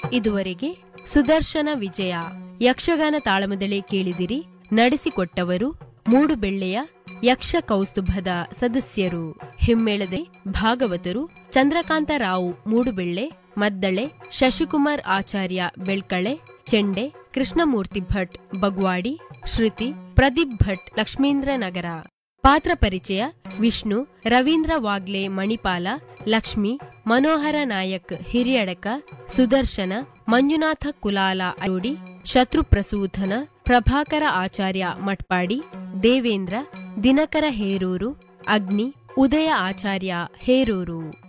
ಇದುವರೆಗೆ ಸುದರ್ಶನ ವಿಜಯ ಯಕ್ಷಗಾನ ತಾಳಮದಳೆ ಕೇಳಿದಿರಿ ನಡೆಸಿಕೊಟ್ಟವರು ಮೂಡುಬೆಳ್ಳೆಯ ಯಕ್ಷ ಕೌಸ್ತುಭದ ಸದಸ್ಯರು ಹಿಮ್ಮೇಳದೆ ಭಾಗವತರು ಚಂದ್ರಕಾಂತ ರಾವ್ ಮೂಡುಬೆಳ್ಳೆ ಮದ್ದಳೆ ಶಶಿಕುಮಾರ್ ಆಚಾರ್ಯ ಬೆಳ್ಕಳೆ ಚೆಂಡೆ ಕೃಷ್ಣಮೂರ್ತಿ ಭಟ್ ಬಗ್ವಾಡಿ ಶ್ರುತಿ ಪ್ರದೀಪ್ ಭಟ್ ಲಕ್ಷ್ಮೀಂದ್ರ ನಗರ ಪಾತ್ರ ಪರಿಚಯ ವಿಷ್ಣು ರವೀಂದ್ರ ವಾಗ್ಲೆ ಮಣಿಪಾಲ ಲಕ್ಷ್ಮಿ ಮನೋಹರ ನಾಯಕ್ ಹಿರಿಯಡಕ ಸುದರ್ಶನ ಮಂಜುನಾಥ ಕುಲಾಲ ಅಯೋಡಿ ಶತ್ರುಪ್ರಸೂಧನ ಪ್ರಭಾಕರ ಆಚಾರ್ಯ ಮಟ್ಪಾಡಿ ದೇವೇಂದ್ರ ದಿನಕರ ಹೇರೂರು ಅಗ್ನಿ ಉದಯ ಆಚಾರ್ಯ ಹೇರೂರು